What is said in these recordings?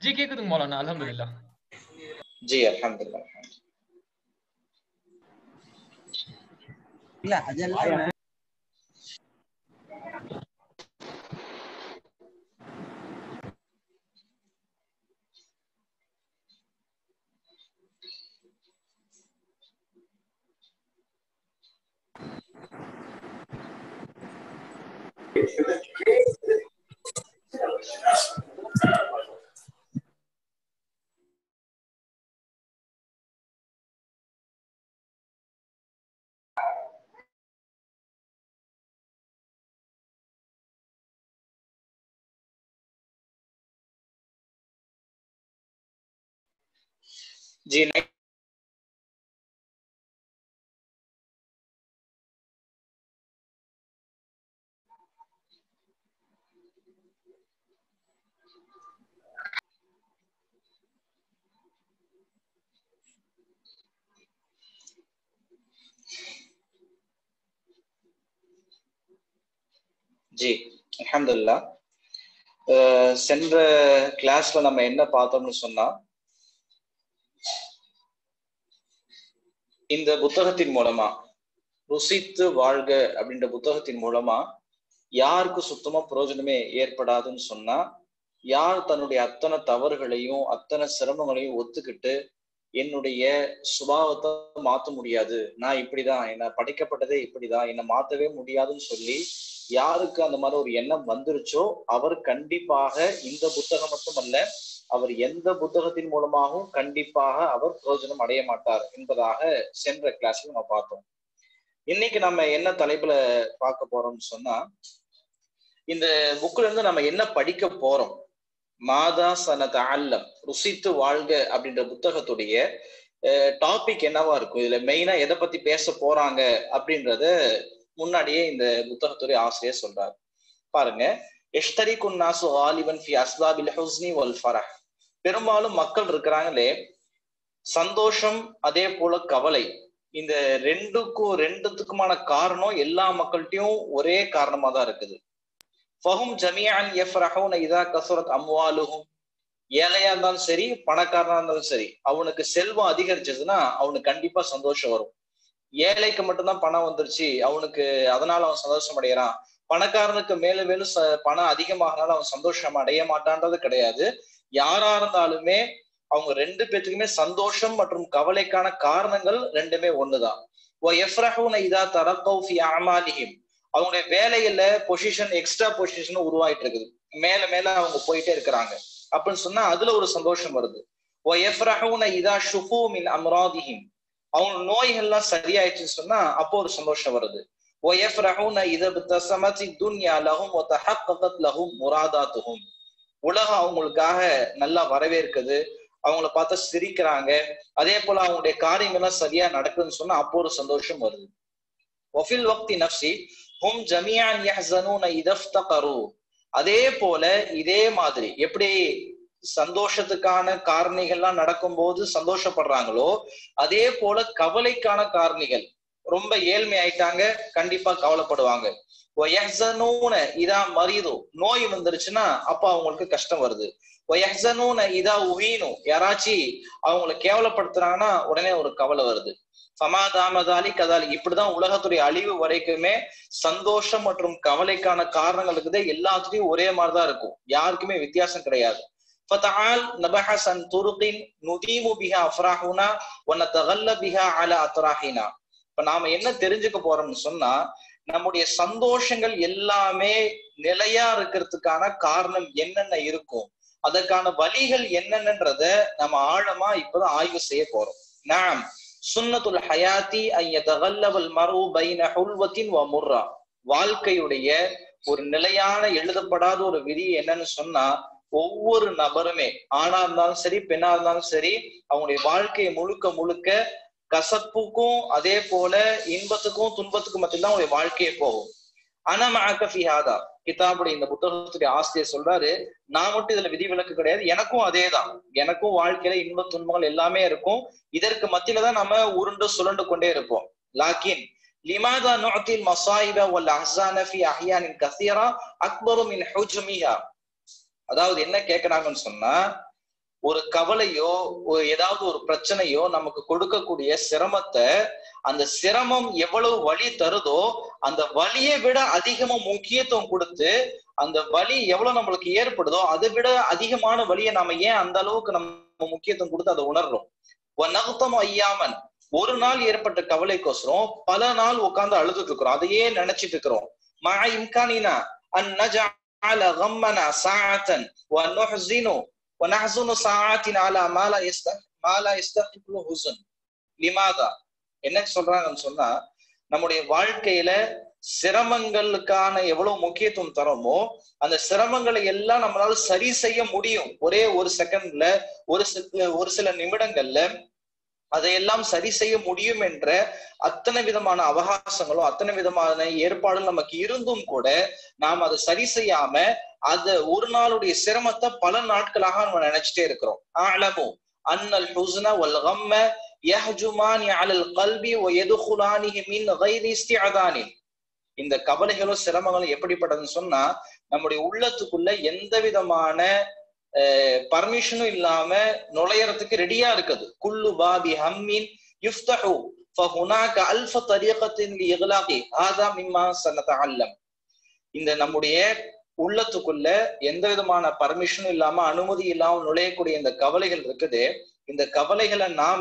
G கேக்குதுங்க மௌலானா அல்ஹம்துலில்லாஹ் G அல்ஹம்துலில்லாஹ் இல்ல அதெல்லாம் ஜி நை- ஜி அல்ஹம்துலில்லாஹ் அஹ் சென்ற கிளாஸ்ல நம்ம என்ன பார்த்தோம்னு சொன்னா இந்த புத்தகத்தின் மூலமா ருசித்து வாழ்க அப்படின்ற புத்தகத்தின் மூலமா யாருக்கு சுத்தமா பிரயோஜனமே ஏற்படாதுன்னு சொன்னா யார் தன்னுடைய அத்தனை தவறுகளையும் அத்தனை சிரமங்களையும் ஒத்துக்கிட்டு என்னுடைய சுபாவத்தை மாத்த முடியாது நான் இப்படிதான் என்ன படைக்கப்பட்டதே இப்படிதான் என்னை மாத்தவே முடியாதுன்னு சொல்லி யாருக்கு அந்த மாதிரி ஒரு எண்ணம் வந்துருச்சோ அவர் கண்டிப்பாக இந்த புத்தகம் மட்டுமல்ல அவர் எந்த புத்தகத்தின் மூலமாகவும் கண்டிப்பாக அவர் பிரயோஜனம் அடைய மாட்டார் என்பதாக சென்ற கிளாஸ்ல நம்ம பார்த்தோம் இன்னைக்கு நம்ம என்ன தலைப்புல பார்க்க போறோம்னு சொன்னா இந்த புக்ல இருந்து நம்ம என்ன படிக்க போறோம் மாதா சனத் அல்லம் ருசித்து வாழ்க அப்படின்ற புத்தகத்துடைய டாபிக் என்னவா இருக்கும் இதுல மெயினா எதை பத்தி பேச போறாங்க அப்படின்றத முன்னாடியே இந்த புத்தகத்துடைய ஆசிரியர் சொல்றாரு பாருங்க எஷ்தரி குன்னாசு ஆலிபன் ஃபி அஸ்பாபில் ஹுஸ்னி வல் ஃபரஹ் பெரும்பாலும் மக்கள் இருக்கிறாங்களே சந்தோஷம் அதே போல கவலை இந்த ரெண்டுக்கும் ரெண்டுத்துக்குமான காரணம் எல்லா மக்கள்கிட்டயும் ஒரே காரணமா தான் இருக்குது ஃபஹும் ஜமியான் யஃப்ரஹூன இதா கசுரத் அம்வாலுஹும் ஏழையா இருந்தாலும் சரி பணக்காரனா இருந்தாலும் சரி அவனுக்கு செல்வம் அதிகரிச்சதுன்னா அவனுக்கு கண்டிப்பா சந்தோஷம் வரும் ஏழைக்கு மட்டும்தான் பணம் வந்துருச்சு அவனுக்கு அதனால அவன் சந்தோஷம் அடைகிறான் பணக்காரனுக்கு மேலும் மேலும் ச- பணம் அதிகமாகனால அவன் சந்தோஷம் அடைய மாட்டான்றது கிடையாது யாரா இருந்தாலுமே அவங்க ரெண்டு பேத்துக்குமே சந்தோஷம் மற்றும் கவலைக்கான காரணங்கள் ரெண்டுமே ஒண்ணுதான் وَيَفْرَحُونَ إِذَا تَرَقَّوْا فِي أَعْمَالِهِمْ அவங்களுடைய வேலையில பொசிஷன் எக்ஸ்ட்ரா பொசிஷன் உருவாயிட்டு இருக்குது மேல மேல அவங்க போயிட்டே இருக்கிறாங்க அப்படின்னு சொன்னா அதுல ஒரு சந்தோஷம் வருது وَيَفْرَحُونَ إِذَا شُفُوا مِنْ أَمْرَاضِهِمْ அவங்க நோய்கள்லாம் சரியாயிடுச்சுன்னு சொன்னா அப்போ ஒரு சந்தோஷம் வருது وَيَفْرَحُونَ إِذَا ابْتَسَمَتِ الدُّنْيَا لَهُمْ وَتَحَقَّقَتْ لَهُمْ مُرَادَاتُهُم உலகம் அவங்களுக்காக நல்லா வரவேற்குது அவங்கள பார்த்தா சிரிக்கிறாங்க அதே போல அவங்களுடைய காரியங்கள்லாம் சரியா நடக்குதுன்னு சொன்னா அப்போ ஒரு சந்தோஷம் வருது ஒஃபில் வக்தி நப்சி ஹும் ஜமியான் யஹ்சனூன இதஃப்தகரு அதே போல இதே மாதிரி எப்படி சந்தோஷத்துக்கான காரணிகள்லாம் நடக்கும்போது சந்தோஷப்படுறாங்களோ அதே போல கவலைக்கான காரணிகள் ரொம்ப ஏழ்மை ஆயிட்டாங்க கண்டிப்பா கவலைப்படுவாங்க ஒயஹ்சனூன இதா மரிது நோய் வந்துருச்சுன்னா அப்ப அவங்களுக்கு கஷ்டம் வருது ஒயஹ்சனூன இதா உஹீனு யாராச்சி அவங்கள கேவலப்படுத்துறாங்கன்னா உடனே ஒரு கவலை வருது சமாதாமதாலி கதாலி இப்படிதான் உலகத்துடைய அழிவு வரைக்குமே சந்தோஷம் மற்றும் கவலைக்கான காரணங்கள் இருக்குது எல்லாத்துலயும் ஒரே மாதிரிதான் இருக்கும் யாருக்குமே வித்தியாசம் கிடையாது فتعال نبحث عن طرق نديم بها افراحنا ونتغلى بها على اطراحنا இப்ப நாம என்ன தெரிஞ்சுக்க போறோம்னு சொன்னா நம்முடைய சந்தோஷங்கள் எல்லாமே நிலையா இருக்கிறதுக்கான காரணம் என்னென்ன இருக்கும் அதற்கான வழிகள் என்னென்னன்றத நம்ம ஆழமா இப்பதான் ஆய்வு செய்ய போறோம் நாம் சுன்னத்துல் ஹயாத்தி ஐயதகல்லவல் மரு பைன ஹுல்வத்தின் வ முர்ரா வாழ்க்கையுடைய ஒரு நிலையான எழுதப்படாத ஒரு விதி என்னன்னு சொன்னா ஒவ்வொரு நபருமே ஆணா இருந்தாலும் சரி பெண்ணா இருந்தாலும் சரி அவங்களுடைய வாழ்க்கையை முழுக்க முழுக்க கசப்புக்கும் அதே போல இன்பத்துக்கும் துன்பத்துக்கும் மத்தியில் தான் அவங்களுடைய வாழ்க்கையே போகும் அனமாக்கஃபிஹாதா கிதாபுடைய இந்த புத்தகத்துடைய ஆசிரியர் சொல்றாரு நான் மட்டும் இதுல விதிவிலக்கு கிடையாது எனக்கும் அதேதான் எனக்கும் வாழ்க்கையில இன்ப துன்பங்கள் எல்லாமே இருக்கும் இதற்கு மத்தியில தான் நம்ம உருண்டு சுழண்டு கொண்டே இருப்போம் லாக்கின் லிமாதா நுஅத்தில் மசாயிப வல் அஹ்ஸான ஃபி அஹ்யானின் கஸீரா அக்பரு மின் ஹுஜ்மிஹா அதாவது என்ன கேக்குறாங்கன்னு சொன்னா ஒரு கவலையோ ஒரு ஏதாவது ஒரு பிரச்சனையோ நமக்கு கொடுக்கக்கூடிய சிரமத்தை அந்த சிரமம் எவ்வளவு வலி தருதோ அந்த வலியை விட அதிகமா முக்கியத்துவம் கொடுத்து அந்த வலி எவ்வளவு நம்மளுக்கு ஏற்படுதோ அதை விட அதிகமான வலியை நாம ஏன் அந்த அளவுக்கு நம்ம முக்கியத்துவம் கொடுத்து அதை உணர்றோம் நகுத்தம் ஐயாமன் ஒரு நாள் ஏற்பட்ட கவலைக்கோசரம் பல நாள் உட்கார்ந்து அழுதுட்டு இருக்கிறோம் அதையே நினைச்சிட்டு இருக்கிறோம் மா இம்கானினா அன் நஜஅல கம்மனா சாஅத்தன் வ நுஹ்ஸினு வ நஹ்ஸுனு சாஅத்தின் அலா மா லா யஸ்தஹ் மா லா யஸ்தஹிகு ஹுஸ்ன் லிமாதா என்ன சொல்றாங்கன்னு சொன்னா நம்முடைய வாழ்க்கையில சிரமங்களுக்கான எவ்வளவு முக்கியத்துவம் தரோமோ அந்த சிரமங்களை எல்லாம் நம்மளால சரி செய்ய முடியும் ஒரே ஒரு செகண்ட்ல ஒரு சில ஒரு சில நிமிடங்கள்ல அதையெல்லாம் சரி செய்ய முடியும் என்ற அத்தனை விதமான அவகாசங்களும் அத்தனை விதமான ஏற்பாடுகள் நமக்கு இருந்தும் கூட நாம் அதை சரி செய்யாம அத ஒரு நாளுடைய சிரமத்தை பல நாட்களாக நம்ம நினைச்சிட்டே இருக்கிறோம் ஆலமு அன்னல் ஹுஸ்ன வல் கம்ம யஹ்ஜுமானி அலல் கல்பி வ யதுகுலானிஹி மின் கைரி இஸ்திஅதானின் இந்த கவலைகளும் சிரமங்களும் எப்படிப்பட்டதுன்னு சொன்னா நம்முடைய உள்ளத்துக்குள்ள எந்த விதமான பர்மிஷனும் இல்லாம நுழையறதுக்கு ரெடியா இருக்குது குல்லு பாபி ஹம்மின் யுஃப்தஹு ஃபஹுனாக அல்ஃப தரீகத்தின் இக்லாகி ஹாதா மிம்மா சனதஅல்லம் இந்த நம்முடைய உள்ளத்துக்குள்ள எந்த விதமான பர்மிஷனும் இல்லாம அனுமதி இல்லாம நுழையக்கூடிய இந்த கவலைகள் இருக்குது இந்த கவலைகளை நாம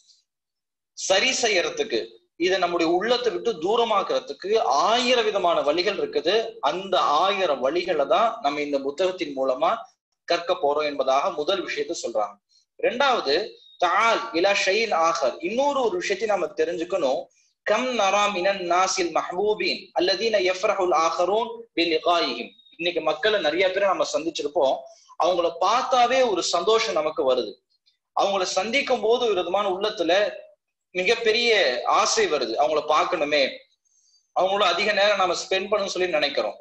சரி செய்யறதுக்கு இதை நம்முடைய உள்ளத்தை விட்டு தூரமாக்குறதுக்கு ஆயிரம் விதமான வழிகள் இருக்குது அந்த ஆயிரம் வழிகளை தான் நம்ம இந்த புத்தகத்தின் மூலமா கற்க போறோம் என்பதாக முதல் விஷயத்த சொல்றாங்க ரெண்டாவது தால் இலா ஷெயின் ஆகர் இன்னொரு ஒரு விஷயத்தை நம்ம தெரிஞ்சுக்கணும் கம் நரா மினன் நாசில் மஹபூபின் அல்லதீன எஃப்ரஹுல் ஆகரூன் பில் இகாயிஹிம் இன்னைக்கு மக்களை நிறைய பேரை நம்ம சந்திச்சிருப்போம் அவங்கள பார்த்தாவே ஒரு சந்தோஷம் நமக்கு வருது அவங்கள சந்திக்கும் போது ஒரு விதமான உள்ளத்துல மிகப்பெரிய ஆசை வருது அவங்கள பார்க்கணுமே அவங்களோட அதிக நேரம் நம்ம ஸ்பெண்ட் பண்ணணும்னு சொல்லி நினைக்கிறோம்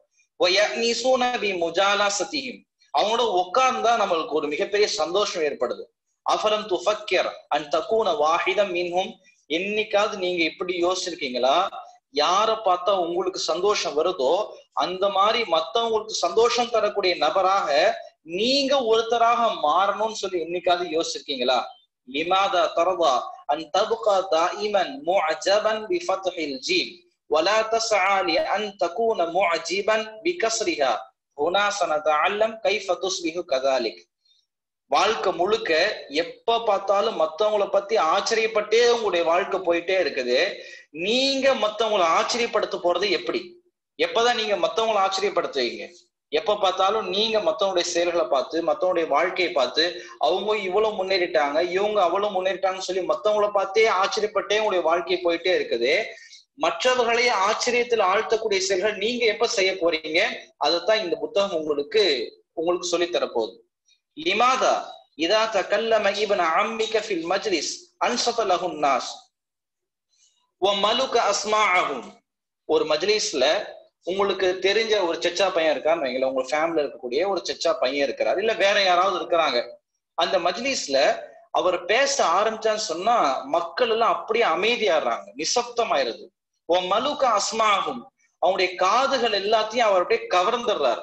அவங்களோட உட்கார்ந்தா நம்மளுக்கு ஒரு மிகப்பெரிய சந்தோஷம் ஏற்படுது அஃபரம் துஃபக்கர் அன் தக்கூன வாஹிதம் மின்ஹும் என்னைக்காவது நீங்க இப்படி யோசிச்சிருக்கீங்களா யார பார்த்தா உங்களுக்கு சந்தோஷம் வருதோ அந்த மாதிரி மத்தவங்களுக்கு சந்தோஷம் தரக்கூடிய நபராக நீங்க ஒருத்தராக மாறணும்னு சொல்லி என்னைக்காவது யோசிச்சிருக்கீங்களா لماذا ترضى أن تبقى دائما معجبا بفتح الجيم ولا تسعى لأن تكون معجبا بكسرها هنا سنتعلم كيف تصبح كذلك வாழ்க்கை முழுக்க எப்ப பார்த்தாலும் மத்தவங்கள பத்தி ஆச்சரியப்பட்டே உங்களுடைய வாழ்க்கை போயிட்டே இருக்குது நீங்க மத்தவங்களை ஆச்சரியப்படுத்த போறது எப்படி எப்பதான் நீங்க மத்தவங்களை ஆச்சரியப்படுத்துவீங்க எப்ப பார்த்தாலும் நீங்க மத்தவங்களுடைய செயல்களை பார்த்து மத்தவங்களுடைய வாழ்க்கையை பார்த்து அவங்க இவ்வளவு முன்னேறிட்டாங்க இவங்க அவ்வளவு முன்னேறிட்டாங்கன்னு சொல்லி மத்தவங்கள பார்த்தே ஆச்சரியப்பட்டே உங்களுடைய வாழ்க்கை போயிட்டே இருக்குது மற்றவர்களையே ஆச்சரியத்தில் ஆழ்த்தக்கூடிய செயல்கள் நீங்க எப்ப செய்ய போறீங்க அதைத்தான் இந்த புத்தகம் உங்களுக்கு உங்களுக்கு சொல்லி தரப்போகுது லிமாதா இதா தகல்லம இப்ன அம்மிக ஃபில் மஜ்லிஸ் அன்சத லஹுன் நாஸ் வ மலுக அஸ்மாஅஹும் ஒரு மஜ்லிஸ்ல உங்களுக்கு தெரிஞ்ச ஒரு செச்சா பையன் இருக்கான்னு வைங்களேன் உங்க ஃபேமிலில இருக்கக்கூடிய ஒரு செச்சா பையன் இருக்கிறார் இல்ல வேற யாராவது இருக்கிறாங்க அந்த மஜ்லிஸ்ல அவர் பேச ஆரம்பிச்சான்னு சொன்னா மக்கள் எல்லாம் அப்படியே அமைதியாடுறாங்க நிசப்தமாயிருது ஓ மலுக்க அஸ்மாகும் அவங்களுடைய காதுகள் எல்லாத்தையும் அவர் அப்படியே கவர்ந்துடுறாரு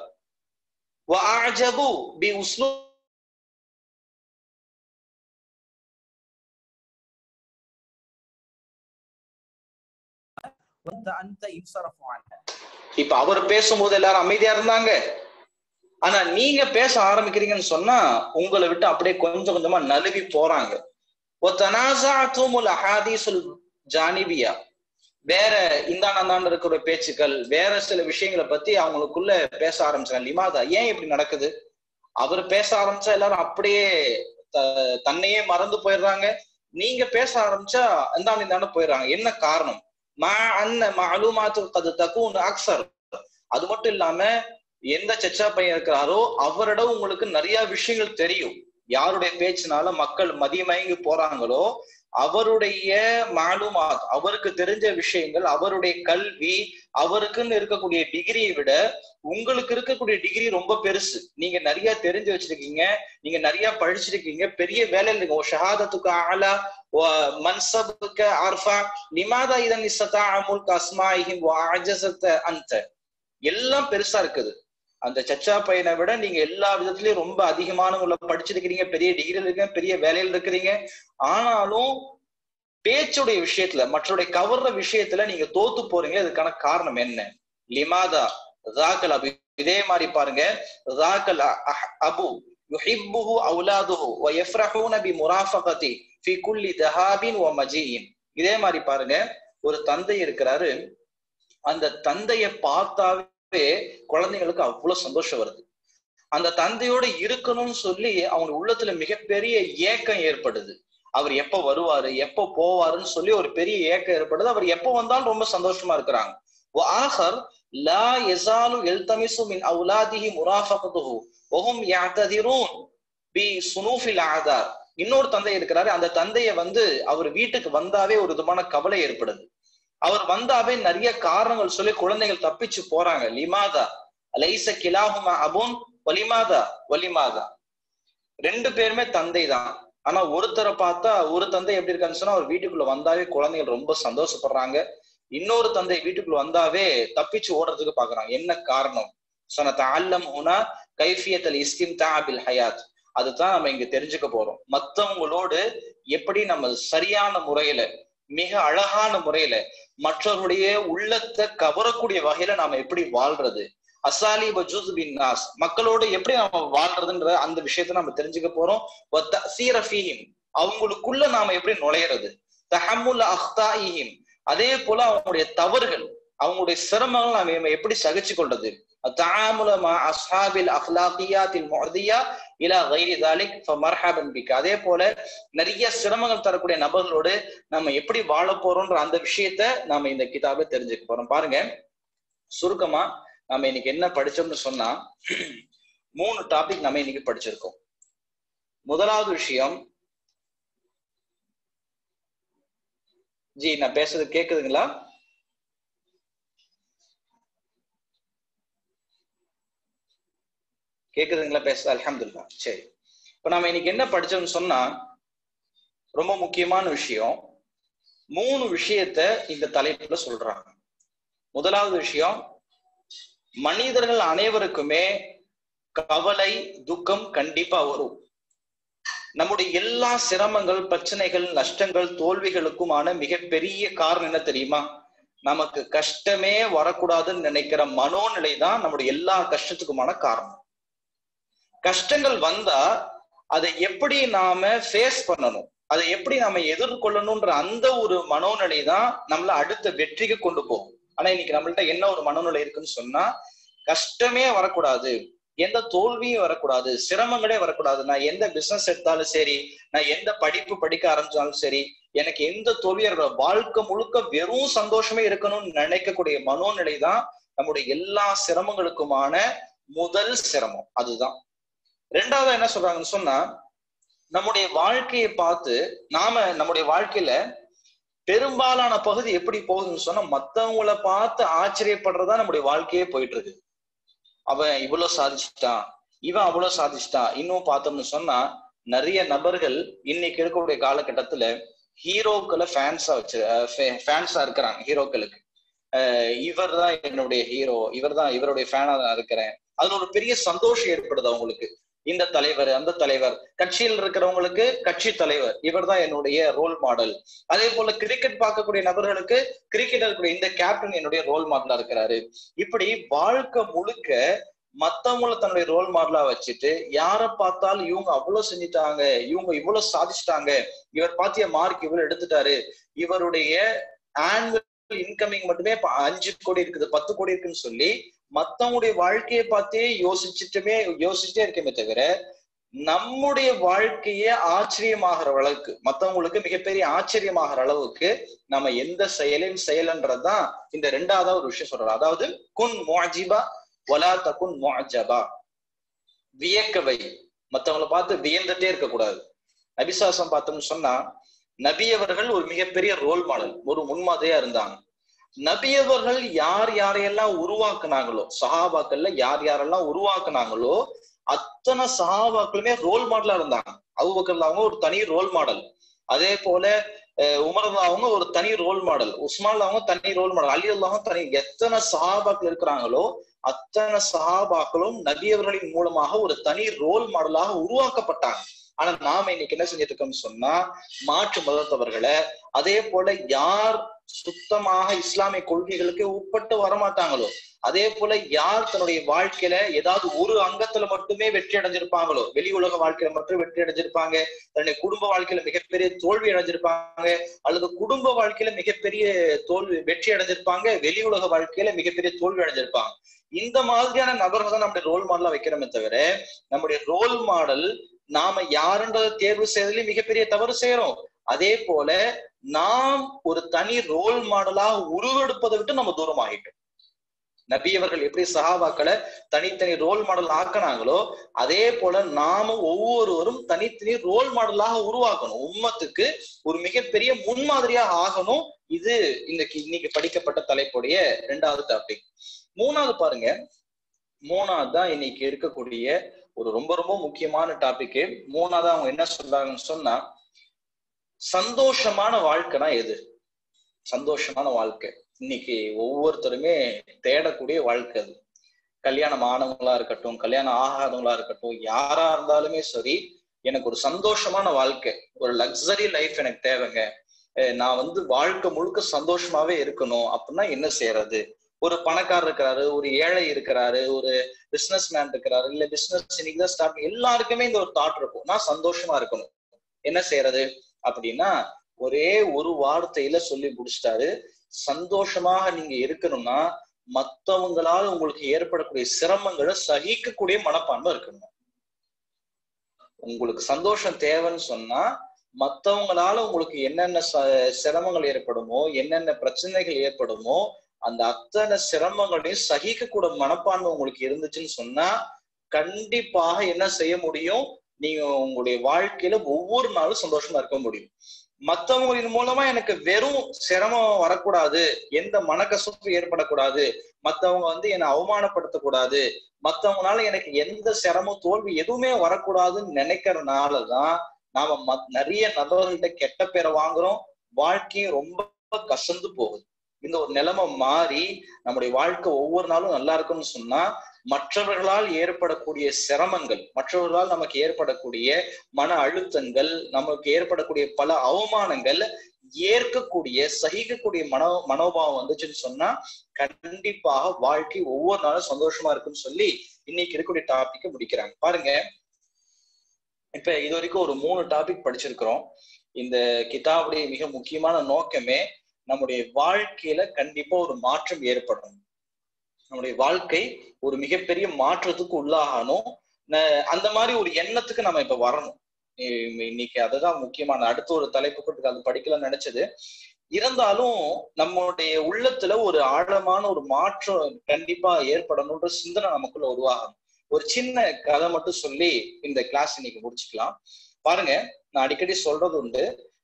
பி உஸ்லு இப்ப அவர் பேசும்போது எல்லாரும் அமைதியா இருந்தாங்க ஆனா நீங்க பேச ஆரம்பிக்கிறீங்கன்னு சொன்னா உங்களை விட்டு அப்படியே கொஞ்சம் கொஞ்சமா நழுவி போறாங்க ஜானிபியா வேற இந்தாண்டாண்டு இருக்கிற பேச்சுக்கள் வேற சில விஷயங்களை பத்தி அவங்களுக்குள்ள பேச ஆரம்பிச்சாங்க லிமாதா ஏன் இப்படி நடக்குது அவர் பேச ஆரம்பிச்சா எல்லாரும் அப்படியே தன்னையே மறந்து போயிடுறாங்க நீங்க பேச ஆரம்பிச்சா இந்தாண்டு இந்தாண்டு போயிடுறாங்க என்ன காரணம் மா அன்ன மாலுமாத்து அது தகுன் அக்சர் அது மட்டும் இல்லாம எந்த செச்சா பையன் இருக்கிறாரோ அவரிடம் உங்களுக்கு நிறைய விஷயங்கள் தெரியும் யாருடைய பேச்சுனால மக்கள் மதிமயங்கி போறாங்களோ அவருடைய மாலுமாத் அவருக்கு தெரிஞ்ச விஷயங்கள் அவருடைய கல்வி அவருக்குன்னு இருக்கக்கூடிய டிகிரியை விட உங்களுக்கு இருக்கக்கூடிய டிகிரி ரொம்ப பெருசு நீங்க நிறைய தெரிஞ்சு வச்சிருக்கீங்க நீங்க நிறைய படிச்சிருக்கீங்க பெரிய வேலையில் இருக்கீங்க ஷஹாதத்துக்கு ஆலா மன்சபுக்கு ஆர்ஃபா நிமாதா இதன் இசத்தா அமுல் அஸ்மாஹிம் அஜசத்த அந்த எல்லாம் பெருசா இருக்குது அந்த சச்சா பையனை விட நீங்க எல்லா விதத்திலயும் ரொம்ப அதிகமானவங்கள படிச்சிருக்கிறீங்க பெரிய டிகிரியில் இருக்கீங்க பெரிய வேலையில இருக்கிறீங்க ஆனாலும் பேச்சுடைய விஷயத்துல மற்றவருடைய கவர்ற விஷயத்துல நீங்க தோத்து போறீங்க அதுக்கான காரணம் என்ன லிமாதா ராக்கல் அபு இதே மாதிரி பாருங்க ராக்கல் அபு யுஹிப்புஹு அவுலாதுஹு வ யஃப்ரஹூன பி முராஃபகதி ஃபி குல்லி தஹாபின் வ மஜீயின் இதே மாதிரி பாருங்க ஒரு தந்தை இருக்கிறாரு அந்த தந்தையை பார்த்தாவே குழந்தைங்களுக்கு அவ்வளவு சந்தோஷம் வருது அந்த தந்தையோட இருக்கணும்னு சொல்லி அவங்க உள்ளத்துல மிகப்பெரிய ஏக்கம் ஏற்படுது அவர் எப்ப வருவாரு எப்ப போவாருன்னு சொல்லி ஒரு பெரிய ஏக்கம் ஏற்படுது அவர் எப்ப வந்தாலும் ரொம்ப சந்தோஷமா இருக்கிறாங்க وآخر لا يزال يلتمس من أولاده مرافقته وهم يعتذرون بصنوف الأعذار இன்னொரு தந்தை இருக்கிறாரு அந்த தந்தைய வந்து அவர் வீட்டுக்கு வந்தாவே ஒரு விதமான கவலை ஏற்படுது அவர் வந்தாவே நிறைய காரணங்கள் சொல்லி குழந்தைகள் தப்பிச்சு போறாங்க லிமாதா லைச கிலாஹுமா அபுன் ஒலிமாதா ஒலிமாதா ரெண்டு பேருமே தந்தை தான் ஆனா ஒருத்தரை பார்த்தா ஒரு தந்தை எப்படி இருக்கான்னு சொன்னா அவர் வீட்டுக்குள்ள வந்தாவே குழந்தைகள் ரொம்ப சந்தோஷப்படுறாங்க இன்னொரு தந்தை வீட்டுக்குள்ள வந்தாவே தப்பிச்சு ஓடுறதுக்கு பாக்குறாங்க என்ன காரணம் சொன்ன அல்லம் உனா கைஃபியத்தல் இஸ்கின் தாபில் ஹயாத் அதுதான் நம்ம இங்க தெரிஞ்சுக்க போறோம் மத்தவங்களோடு எப்படி நம்ம சரியான முறையில மிக அழகான முறையில மற்றவருடைய உள்ளத்தை கவரக்கூடிய வகையில நாம எப்படி வாழ்றது அசாலி பஜூஸ் பின் நாஸ் மக்களோடு எப்படி நாம வாழ்றதுன்ற அந்த விஷயத்த நம்ம தெரிஞ்சுக்க போறோம் சீரஃபீஹிம் அவங்களுக்குள்ள நாம எப்படி நுழையிறது தஹமுல் அஹ்தாயிஹிம் அதே போல அவங்களுடைய தவறுகள் அவங்களுடைய சிரமங்கள் நாம எப்படி சகிச்சு கொள்றது التعامل مع اصحاب الاخلاقيات المعديه الى غير ذلك فمرحبا بك அதே போல நிறைய சிரமங்கள் தரக்கூடிய நபர்களோடு நம்ம எப்படி வாழ போறோம்ன்ற அந்த விஷயத்த நாம இந்த கிதாபை தெரிஞ்சுக்க போறோம் பாருங்க சுருக்கமா நம்ம இன்னைக்கு என்ன படிச்சோம்னு சொன்னா மூணு டாபிக் நம்ம இன்னைக்கு படிச்சிருக்கோம் முதலாவது விஷயம் ஜி நான் பேசுறது கேக்குதுங்களா கேக்குதுங்களா பேச அலமதுல்லா சரி இப்ப நம்ம இன்னைக்கு என்ன படிச்சோம்னு சொன்னா ரொம்ப முக்கியமான விஷயம் மூணு விஷயத்த இந்த தலைப்புல சொல்றாங்க முதலாவது விஷயம் மனிதர்கள் அனைவருக்குமே கவலை துக்கம் கண்டிப்பா வரும் நம்முடைய எல்லா சிரமங்கள் பிரச்சனைகள் நஷ்டங்கள் தோல்விகளுக்குமான மிகப்பெரிய காரணம் என்ன தெரியுமா நமக்கு கஷ்டமே வரக்கூடாதுன்னு நினைக்கிற மனோநிலை தான் நம்முடைய எல்லா கஷ்டத்துக்குமான காரணம் கஷ்டங்கள் வந்தா அதை எப்படி நாம ஃபேஸ் பண்ணணும் அதை எப்படி நாம எதிர்கொள்ளணும்ன்ற அந்த ஒரு மனோநிலை தான் நம்மள அடுத்த வெற்றிக்கு கொண்டு போகும் ஆனா இன்னைக்கு நம்மள்ட்ட என்ன ஒரு மனோநிலை இருக்குன்னு சொன்னா கஷ்டமே வரக்கூடாது எந்த தோல்வியும் வரக்கூடாது சிரமங்களே வரக்கூடாது நான் எந்த பிசினஸ் எடுத்தாலும் சரி நான் எந்த படிப்பு படிக்க ஆரம்பிச்சாலும் சரி எனக்கு எந்த தோல்வியோட வாழ்க்கை முழுக்க வெறும் சந்தோஷமே இருக்கணும்னு நினைக்கக்கூடிய மனோநிலை தான் நம்முடைய எல்லா சிரமங்களுக்குமான முதல் சிரமம் அதுதான் ரெண்டாவது என்ன சொல்றாங்கன்னு சொன்னா நம்முடைய வாழ்க்கையை பார்த்து நாம நம்முடைய வாழ்க்கையில பெரும்பாலான பகுதி எப்படி போகுதுன்னு சொன்னா மத்தவங்கள பார்த்து ஆச்சரியப்படுறதா நம்முடைய வாழ்க்கையே போயிட்டு இருக்கு அவன் இவ்வளவு சாதிச்சுட்டான் இவன் அவ்வளவு சாதிச்சுட்டான் இன்னும் பார்த்தோம்னு சொன்னா நிறைய நபர்கள் இன்னைக்கு இருக்கக்கூடிய காலகட்டத்துல ஹீரோக்களை ஃபேன்ஸா வச்சு ஃபேன்ஸா இருக்கிறாங்க ஹீரோக்களுக்கு இவர் தான் என்னுடைய ஹீரோ இவர் தான் இவருடைய ஃபேனா தான் இருக்கிறேன் அதுல ஒரு பெரிய சந்தோஷம் ஏற்படுது அவங்களுக்கு இந்த தலைவர் அந்த தலைவர் கட்சியில் இருக்கிறவங்களுக்கு கட்சி தலைவர் இவர் தான் என்னுடைய ரோல் மாடல் அதே போல கிரிக்கெட் பார்க்கக்கூடிய நபர்களுக்கு கிரிக்கெட் இருக்கக்கூடிய இந்த கேப்டன் என்னுடைய ரோல் மாடலா இருக்கிறாரு இப்படி வாழ்க்கை முழுக்க மத்தவங்கள தன்னுடைய ரோல் மாடலா வச்சுட்டு யார பார்த்தாலும் இவங்க அவ்வளவு செஞ்சுட்டாங்க இவங்க இவ்வளவு சாதிச்சுட்டாங்க இவர் பாத்திய மார்க் இவ்வளவு எடுத்துட்டாரு இவருடைய ஆனுவல் இன்கமிங் மட்டுமே அஞ்சு கோடி இருக்குது பத்து கோடி இருக்குன்னு சொல்லி மத்தவங்களுடைய வாழ்க்கையை பார்த்தே யோசிச்சுட்டுமே யோசிச்சுட்டே இருக்கமே தவிர நம்முடைய வாழ்க்கையே ஆச்சரியமாகிற அளவுக்கு மத்தவங்களுக்கு மிகப்பெரிய ஆச்சரியமாகிற அளவுக்கு நம்ம எந்த செயலையும் செயலன்றதுதான் இந்த ரெண்டாவது ஒரு விஷயம் சொல்றோம் அதாவது குன் மோஜிபா வலா தகுன் மோஜபா வியக்கவை மத்தவங்களை பார்த்து வியந்துட்டே இருக்கக்கூடாது நபிசாசம் பார்த்தோம்னு சொன்னா நபியவர்கள் ஒரு மிகப்பெரிய ரோல் மாடல் ஒரு முன்மாதிரியா இருந்தாங்க நபியவர்கள் யார் யாரையெல்லாம் உருவாக்குனாங்களோ சஹாபாக்கள்ல யார் யாரெல்லாம் உருவாக்குனாங்களோ அத்தனை சஹாபாக்களுமே ரோல் மாடலா இருந்தாங்க அவுபக்கர்ல அவங்க ஒரு தனி ரோல் மாடல் அதே போல உமர்ல அவங்க ஒரு தனி ரோல் மாடல் உஸ்மான்ல அவங்க தனி ரோல் மாடல் அலி அவங்க தனி எத்தனை சஹாபாக்கள் இருக்கிறாங்களோ அத்தனை சஹாபாக்களும் நபியவர்களின் மூலமாக ஒரு தனி ரோல் மாடலாக உருவாக்கப்பட்டாங்க ஆனா நாம இன்னைக்கு என்ன செஞ்சுட்டு இருக்கோம்னு சொன்னா மாற்று மதத்தவர்களை அதே போல யார் சுத்தமாக இஸ்லாமிய கொள்கைகளுக்கு உட்பட்டு வரமாட்டாங்களோ அதே போல யார் தன்னுடைய வாழ்க்கையில ஏதாவது ஒரு அங்கத்துல மட்டுமே வெற்றி அடைஞ்சிருப்பாங்களோ வெளி உலக வாழ்க்கையில மட்டும் வெற்றி அடைஞ்சிருப்பாங்க தன்னுடைய குடும்ப வாழ்க்கையில மிகப்பெரிய தோல்வி அடைஞ்சிருப்பாங்க அல்லது குடும்ப வாழ்க்கையில மிகப்பெரிய தோல்வி வெற்றி அடைஞ்சிருப்பாங்க வெளி உலக வாழ்க்கையில மிகப்பெரிய தோல்வி அடைஞ்சிருப்பாங்க இந்த மாதிரியான நபர்கள் தான் நம்முடைய ரோல் மாடலா வைக்கிறோமே தவிர நம்முடைய ரோல் மாடல் நாம யாருன்றதை தேர்வு செய்யறதுலயும் மிகப்பெரிய தவறு செய்யறோம் அதே போல நாம் ஒரு தனி ரோல் மாடலா உருவெடுப்பதை விட்டு நம்ம தூரம் ஆகிட்டோம் நபியவர்கள் எப்படி சஹாபாக்களை தனித்தனி ரோல் மாடல் ஆக்கினாங்களோ அதே போல நாம ஒவ்வொருவரும் தனித்தனி ரோல் மாடலாக உருவாக்கணும் உம்மத்துக்கு ஒரு மிகப்பெரிய முன்மாதிரியா ஆகணும் இது இன்னைக்கு இன்னைக்கு படிக்கப்பட்ட தலைப்புடைய இரண்டாவது டாபிக் மூணாவது பாருங்க மூணாவது தான் இன்னைக்கு இருக்கக்கூடிய ஒரு ரொம்ப ரொம்ப முக்கியமான டாபிக் மூணாவது அவங்க என்ன சொல்றாங்கன்னு சொன்னா சந்தோஷமான வாழ்க்கைனா எது சந்தோஷமான வாழ்க்கை இன்னைக்கு ஒவ்வொருத்தருமே தேடக்கூடிய வாழ்க்கை அது கல்யாணம் ஆனவங்களா இருக்கட்டும் கல்யாணம் ஆகாதவங்களா இருக்கட்டும் யாரா இருந்தாலுமே சரி எனக்கு ஒரு சந்தோஷமான வாழ்க்கை ஒரு லக்ஸரி லைஃப் எனக்கு தேவைங்க நான் வந்து வாழ்க்கை முழுக்க சந்தோஷமாவே இருக்கணும் அப்படின்னா என்ன செய்யறது ஒரு பணக்காரர் இருக்கிறாரு ஒரு ஏழை இருக்கிறாரு ஒரு பிசினஸ் மேன் இருக்கிறாரு இல்ல பிசினஸ் இன்னைக்குதான் ஸ்டார்ட் எல்லாருக்குமே இந்த ஒரு தாட் இருக்கும் நான் சந்தோஷமா இருக்கணும் என்ன செய்யறது அப்படின்னா ஒரே ஒரு வார்த்தையில சொல்லி முடிச்சிட்டாரு சந்தோஷமாக நீங்க இருக்கணும்னா மத்தவங்களால உங்களுக்கு ஏற்படக்கூடிய சிரமங்களை சகிக்கக்கூடிய மனப்பான்மை இருக்கணும் உங்களுக்கு சந்தோஷம் தேவைன்னு சொன்னா மத்தவங்களால உங்களுக்கு என்னென்ன சிரமங்கள் ஏற்படுமோ என்னென்ன பிரச்சனைகள் ஏற்படுமோ அந்த அத்தனை சிரமங்களையும் சகிக்கக்கூட மனப்பான்மை உங்களுக்கு இருந்துச்சுன்னு சொன்னா கண்டிப்பாக என்ன செய்ய முடியும் நீங்க உங்களுடைய வாழ்க்கையில ஒவ்வொரு நாளும் சந்தோஷமா இருக்க முடியும் மத்தவங்களின் மூலமா எனக்கு வெறும் சிரமம் வரக்கூடாது எந்த மனக்கசப்பு ஏற்படக்கூடாது மத்தவங்க வந்து என்னை அவமானப்படுத்தக்கூடாது மத்தவங்களால எனக்கு எந்த சிரமம் தோல்வி எதுவுமே வரக்கூடாதுன்னு நினைக்கிறதுனாலதான் நாம நிறைய நபர்கள்ட்ட கெட்ட பேரை வாங்குறோம் வாழ்க்கையும் ரொம்ப கசந்து போகுது இந்த ஒரு நிலைமை மாறி நம்முடைய வாழ்க்கை ஒவ்வொரு நாளும் நல்லா இருக்கும்னு சொன்னா மற்றவர்களால் ஏற்படக்கூடிய சிரமங்கள் மற்றவர்களால் நமக்கு ஏற்படக்கூடிய மன அழுத்தங்கள் நமக்கு ஏற்படக்கூடிய பல அவமானங்கள் ஏற்கக்கூடிய சகிக்கக்கூடிய மனோ மனோபாவம் வந்துச்சுன்னு சொன்னா கண்டிப்பாக வாழ்க்கை ஒவ்வொரு நாளும் சந்தோஷமா இருக்குன்னு சொல்லி இன்னைக்கு இருக்கக்கூடிய டாபிக் முடிக்கிறாங்க பாருங்க இப்ப இது வரைக்கும் ஒரு மூணு டாபிக் படிச்சிருக்கிறோம் இந்த கிதாபுடைய மிக முக்கியமான நோக்கமே நம்முடைய வாழ்க்கையில கண்டிப்பா ஒரு மாற்றம் ஏற்படும் நம்முடைய வாழ்க்கை ஒரு மிகப்பெரிய மாற்றத்துக்கு உள்ளாகணும் அந்த மாதிரி ஒரு எண்ணத்துக்கு நம்ம இப்ப வரணும் இன்னைக்கு அதுதான் முக்கியமான அடுத்த ஒரு தலைப்பு போட்டு அது படிக்கலாம்னு நினைச்சது இருந்தாலும் நம்மளுடைய உள்ளத்துல ஒரு ஆழமான ஒரு மாற்றம் கண்டிப்பா ஏற்படணும்ன்ற சிந்தனை நமக்குள்ள உருவாகணும் ஒரு சின்ன கதை மட்டும் சொல்லி இந்த கிளாஸ் இன்னைக்கு முடிச்சுக்கலாம் பாருங்க நான் அடிக்கடி சொல்றது உண்டு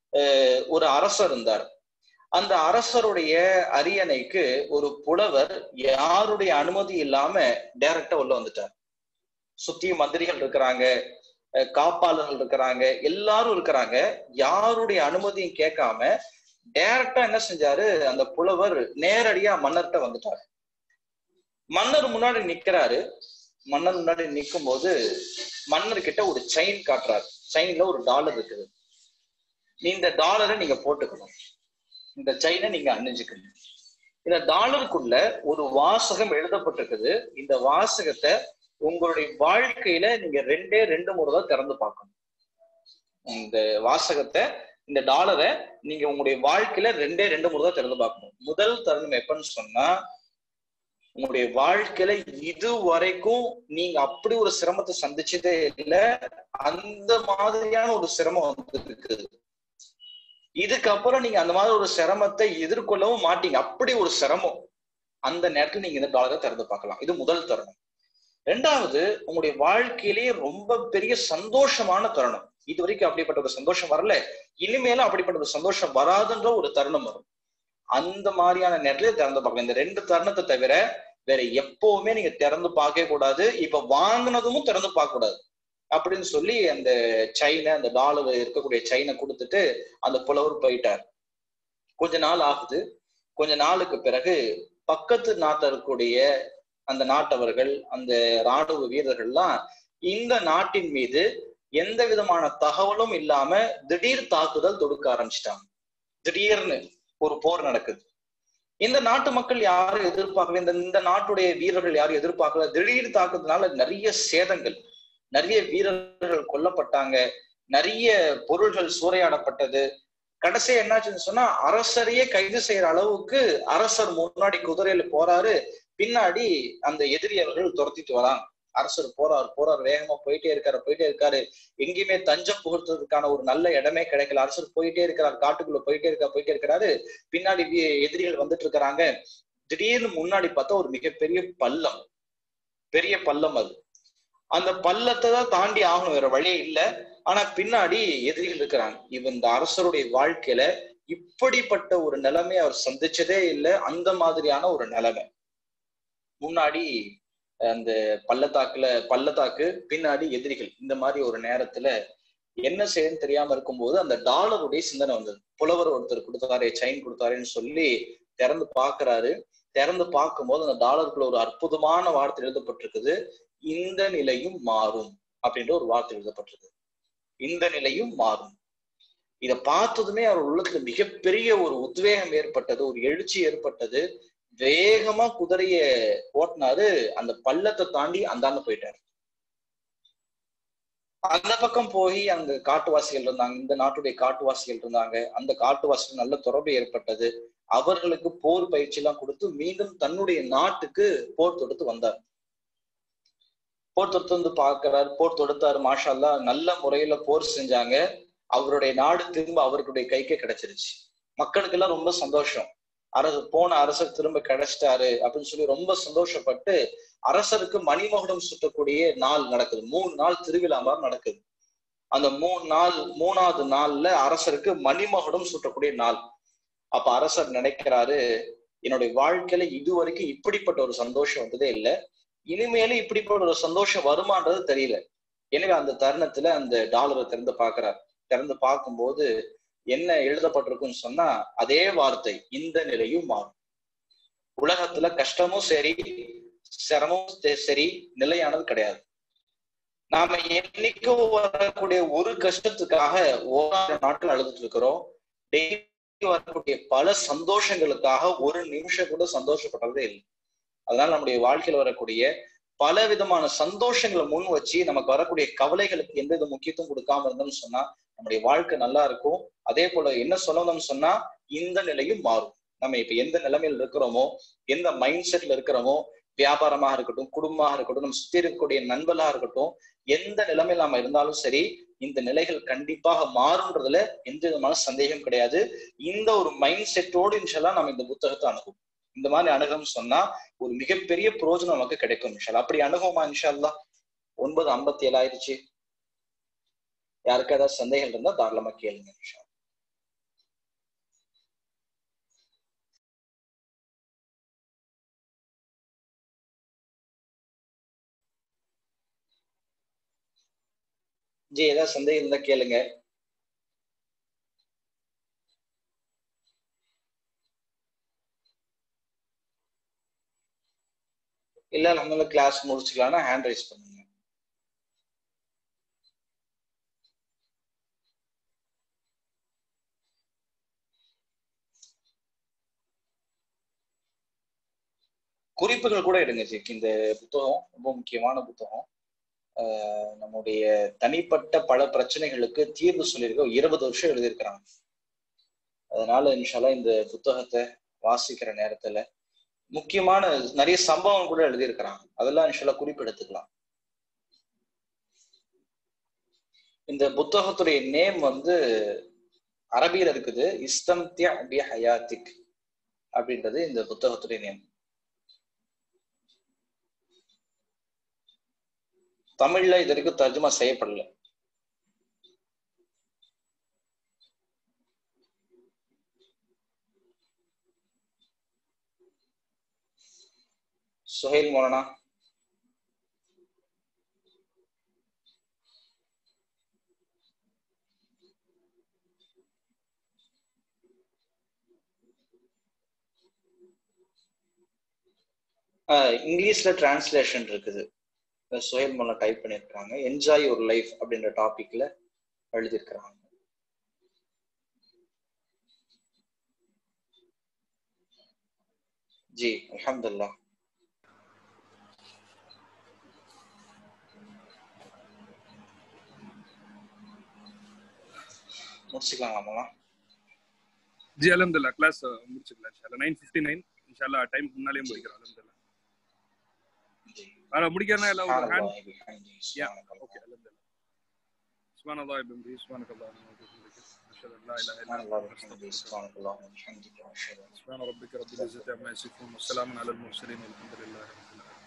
ஒரு அரசர் இருந்தார் அந்த அரசருடைய அரியணைக்கு ஒரு புலவர் யாருடைய அனுமதி இல்லாம டைரக்டா உள்ள வந்துட்டார் சுத்தியும் மந்திரிகள் இருக்கிறாங்க காப்பாளர்கள் இருக்கிறாங்க எல்லாரும் இருக்கிறாங்க யாருடைய அனுமதியும் கேட்காம டைரக்டா என்ன செஞ்சாரு அந்த புலவர் நேரடியா மன்னர்கிட்ட வந்துட்டாரு மன்னர் முன்னாடி நிக்கிறாரு மன்னர் முன்னாடி நிற்கும் போது மன்னர் கிட்ட ஒரு செயின் காட்டுறாரு செயின்ல ஒரு டாலர் இருக்குது இந்த டாலரை நீங்க போட்டுக்கணும் இந்த செயினை நீங்க அணிஞ்சுக்கணும் இந்த டாலருக்குள்ள ஒரு வாசகம் எழுதப்பட்டிருக்குது இந்த வாசகத்தை உங்களுடைய வாழ்க்கையில நீங்க ரெண்டே ரெண்டு முறை தான் திறந்து பார்க்கணும் இந்த வாசகத்தை இந்த டாலரை நீங்க உங்களுடைய வாழ்க்கையில ரெண்டே ரெண்டு முறை தான் திறந்து பார்க்கணும் முதல் தருணம் எப்பன்னு சொன்னா உங்களுடைய வாழ்க்கையில இது வரைக்கும் நீங்க அப்படி ஒரு சிரமத்தை சந்திச்சதே இல்லை அந்த மாதிரியான ஒரு சிரமம் வந்து இருக்குது இதுக்கப்புறம் நீங்க அந்த மாதிரி ஒரு சிரமத்தை எதிர்கொள்ளவும் மாட்டீங்க அப்படி ஒரு சிரமம் அந்த நேரத்தில் நீங்க இந்த டாலரை திறந்து பார்க்கலாம் இது முதல் தருணம் ரெண்டாவது உங்களுடைய வாழ்க்கையிலேயே ரொம்ப பெரிய சந்தோஷமான தருணம் இது வரைக்கும் அப்படிப்பட்ட ஒரு சந்தோஷம் வரல இனிமேலும் அப்படிப்பட்ட ஒரு சந்தோஷம் வராதுன்ற ஒரு தருணம் வரும் அந்த மாதிரியான நேரத்துல திறந்து பார்க்கலாம் இந்த ரெண்டு தருணத்தை தவிர வேற எப்பவுமே நீங்க திறந்து பார்க்க கூடாது இப்ப வாங்கினதும் திறந்து பார்க்க கூடாது அப்படின்னு சொல்லி அந்த சைனை அந்த டாலர் இருக்கக்கூடிய சைனை கொடுத்துட்டு அந்த புலவர் போயிட்டார் கொஞ்ச நாள் ஆகுது கொஞ்ச நாளுக்கு பிறகு பக்கத்து நாட்டில் இருக்கக்கூடிய அந்த நாட்டவர்கள் அந்த ராணுவ வீரர்கள்லாம் இந்த நாட்டின் மீது எந்த விதமான தகவலும் இல்லாம திடீர் தாக்குதல் தொடுக்க ஆரம்பிச்சிட்டாங்க திடீர்னு ஒரு போர் நடக்குது இந்த நாட்டு மக்கள் யாரும் எதிர்பார்க்கல இந்த இந்த நாட்டுடைய வீரர்கள் யாரும் எதிர்பார்க்கல திடீர் தாக்குதனால நிறைய சேதங்கள் நிறைய வீரர்கள் கொல்லப்பட்டாங்க நிறைய பொருள்கள் சூறையாடப்பட்டது கடைசி என்னாச்சுன்னு சொன்னா அரசரையே கைது செய்யற அளவுக்கு அரசர் முன்னாடி குதிரையில போறாரு பின்னாடி அந்த எதிரியவர்கள் துரத்திட்டு வராங்க அரசர் போறாரு போறாரு வேகமா போயிட்டே இருக்காரு போயிட்டே இருக்காரு எங்கேயுமே தஞ்சம் புகுத்துறதுக்கான ஒரு நல்ல இடமே கிடைக்கல அரசர் போயிட்டே இருக்கிறார் காட்டுக்குள்ள போயிட்டே இருக்கா போயிட்டே இருக்கிறாரு பின்னாடி எதிரிகள் வந்துட்டு இருக்கிறாங்க திடீர்னு முன்னாடி பார்த்தா ஒரு மிகப்பெரிய பள்ளம் பெரிய பள்ளம் அது அந்த பள்ளத்தை தான் தாண்டி ஆகணும் வேற வழியே இல்ல ஆனா பின்னாடி எதிரிகள் இருக்கிறாங்க இவன் இந்த அரசருடைய வாழ்க்கையில இப்படிப்பட்ட ஒரு நிலைமை அவர் சந்திச்சதே இல்லை அந்த மாதிரியான ஒரு நிலைமை முன்னாடி அந்த பள்ளத்தாக்குல பள்ளத்தாக்கு பின்னாடி எதிரிகள் இந்த மாதிரி ஒரு நேரத்துல என்ன செய்யன்னு தெரியாம இருக்கும்போது அந்த டாலருடைய சிந்தனை வந்தது புலவர் ஒருத்தர் கொடுத்தாரே செயின் கொடுத்தாருன்னு சொல்லி திறந்து பாக்குறாரு திறந்து பார்க்கும்போது அந்த டாலருக்குள்ள ஒரு அற்புதமான வார்த்தை எழுதப்பட்டிருக்குது இந்த நிலையும் மாறும் அப்படின்ற ஒரு வார்த்தை எழுதப்பட்டிருக்கு இந்த நிலையும் மாறும் இதை பார்த்ததுமே அவர் உள்ளத்துல மிகப்பெரிய ஒரு உத்வேகம் ஏற்பட்டது ஒரு எழுச்சி ஏற்பட்டது வேகமா குதிரைய ஓட்டினாரு அந்த பள்ளத்தை தாண்டி அந்தாண்ட போயிட்டாரு அந்த பக்கம் போய் அங்க காட்டுவாசிகள் இருந்தாங்க இந்த நாட்டுடைய காட்டுவாசிகள் இருந்தாங்க அந்த காட்டுவாசிகள் நல்ல தொடர்பு ஏற்பட்டது அவர்களுக்கு போர் பயிற்சி எல்லாம் கொடுத்து மீண்டும் தன்னுடைய நாட்டுக்கு போர் தொடுத்து வந்தார் போர் தொடுத்து வந்து பார்க்கிறார் போர் தொடுத்தாரு மாஷால்லா நல்ல முறையில போர் செஞ்சாங்க அவருடைய நாடு திரும்ப அவர்களுடைய கைக்கே கிடைச்சிருச்சு மக்களுக்கு எல்லாம் ரொம்ப சந்தோஷம் அரசு போன அரசர் திரும்ப கிடைச்சிட்டாரு அப்படின்னு சொல்லி ரொம்ப சந்தோஷப்பட்டு அரசருக்கு மணிமகுடம் சுட்டக்கூடிய நாள் நடக்குது மூணு நாள் திருவிழா மாதிரி நடக்குது அந்த மூணு நாள் மூணாவது நாள்ல அரசருக்கு மணிமகுடம் சுட்டக்கூடிய நாள் அப்ப அரசர் நினைக்கிறாரு என்னுடைய வாழ்க்கையில இதுவரைக்கும் இப்படிப்பட்ட ஒரு சந்தோஷம் வந்ததே இல்லை இனிமேலும் இப்படிப்பட்ட ஒரு சந்தோஷம் வருமானது தெரியல எனவே அந்த தருணத்துல அந்த டாலரை திறந்து பாக்குறார் திறந்து பார்க்கும்போது என்ன எழுதப்பட்டிருக்குன்னு சொன்னா அதே வார்த்தை இந்த நிலையும் மாறும் உலகத்துல கஷ்டமும் சரி சிரமமும் சரி நிலையானது கிடையாது நாம என்னைக்கும் வரக்கூடிய ஒரு கஷ்டத்துக்காக ஓராயிரம் நாட்கள் அழுதுட்டு இருக்கிறோம் டெய்லி வரக்கூடிய பல சந்தோஷங்களுக்காக ஒரு நிமிஷம் கூட சந்தோஷப்படுறதே இல்லை அதனால நம்முடைய வாழ்க்கையில வரக்கூடிய பல விதமான சந்தோஷங்களை முன் வச்சு நமக்கு வரக்கூடிய கவலைகளுக்கு எந்த வித முக்கியத்துவம் கொடுக்காம இருந்தோம்னு சொன்னா நம்முடைய வாழ்க்கை நல்லா இருக்கும் அதே போல என்ன சொல்லணும்னு சொன்னா இந்த நிலையும் மாறும் நம்ம இப்ப எந்த நிலைமையில இருக்கிறோமோ எந்த மைண்ட் செட்ல இருக்கிறோமோ வியாபாரமாக இருக்கட்டும் குடும்பமாக இருக்கட்டும் நம்ம சுத்தி இருக்கக்கூடிய நண்பர்களா இருக்கட்டும் எந்த நிலைமையில் நாம இருந்தாலும் சரி இந்த நிலைகள் கண்டிப்பாக மாறுன்றதுல எந்த விதமான சந்தேகம் கிடையாது இந்த ஒரு மைண்ட் செட்டோடு இன்ஷால்லாம் நம்ம இந்த புத்தகத்தை அணுகும் இந்த மாதிரி அணுகம் சொன்னா ஒரு மிகப்பெரிய பிரயோஜனம் நமக்கு கிடைக்கும் இன்ஷால்லா அப்படி அணுகுமா இன்ஷால்லா ஒன்பது ஐம்பத்தி ஏழு ஆயிடுச்சு யாருக்கு ஏதாவது சந்தேகம் இருந்தா தாராளமா கேளுங்க இன்ஷா ஜி ஏதாவது சந்தேகம் இருந்தா கேளுங்க இல்ல நம்மளும் கிளாஸ் முடிச்சுக்கலாம்னா ஹேண்ட் ரைஸ் பண்ணுங்க குறிப்புகள் கூட எடுங்க ஜி இந்த புத்தகம் ரொம்ப முக்கியமான புத்தகம் நம்முடைய தனிப்பட்ட பல பிரச்சனைகளுக்கு தீர்வு சொல்லியிருக்க இருபது வருஷம் எழுதியிருக்கிறாங்க அதனால இன்ஷால்லா இந்த புத்தகத்தை வாசிக்கிற நேரத்துல முக்கியமான நிறைய சம்பவம் கூட எழுதியிருக்கிறாங்க அதெல்லாம் இன்ஷால்லா குறிப்பு எடுத்துக்கலாம் இந்த புத்தகத்துடைய நேம் வந்து அரபியில இருக்குது இஸ்தம்தியா பி ஹயாத்திக் அப்படின்றது இந்த புத்தகத்துடைய நேம் தமிழ்ல இது வரைக்கும் தர்ஜுமா செய்யப்படல சுஹேல் மோலனா ஆஹ் இங்கிலீஷ்ல டிரான்ஸ்லேஷன் இருக்குது சுயல் மூலம் டைப் பண்ணியிருக்காங்க என்ஜாய் யுவர் லைஃப் அப்படின்ற டாபிக்ல எழுதியிருக்கிறாங்க ஜி அல்ஹம்துலில்லாஹ் முடிச்சுக்கலாங்களா ஜி அலமதுல்லா கிளாஸ் முடிச்சுக்கலாம் இன்ஷால்லா நைன் ஃபிஃப்டி நைன் இன்ஷால்லா டைம் முன்னாலே முடிக்கிறோம் அலமதுல்லா ஜி அதான் முடிக்கிறனா எல்லாம் ஒரு ஹேண்ட் சுப்ஹானல்லாஹி பிஹம்திஹி, யா சுப்ஹானல்லாஹ். ஓகே அலமதுல்லா سبحان الله وبحمده سبحانك اللهم وبحمدك اشهد ان لا اله الا சுப்ஹானல்லாஹ் انت பிஹம்திஹி, استغفرك சுப்ஹானல்லாஹ் வபிஹம்திஹி, வஅஷ்ஹது அன் سبحان ربك رب العزه عما يصفون والسلام على المرسلين والحمد لله رب العالمين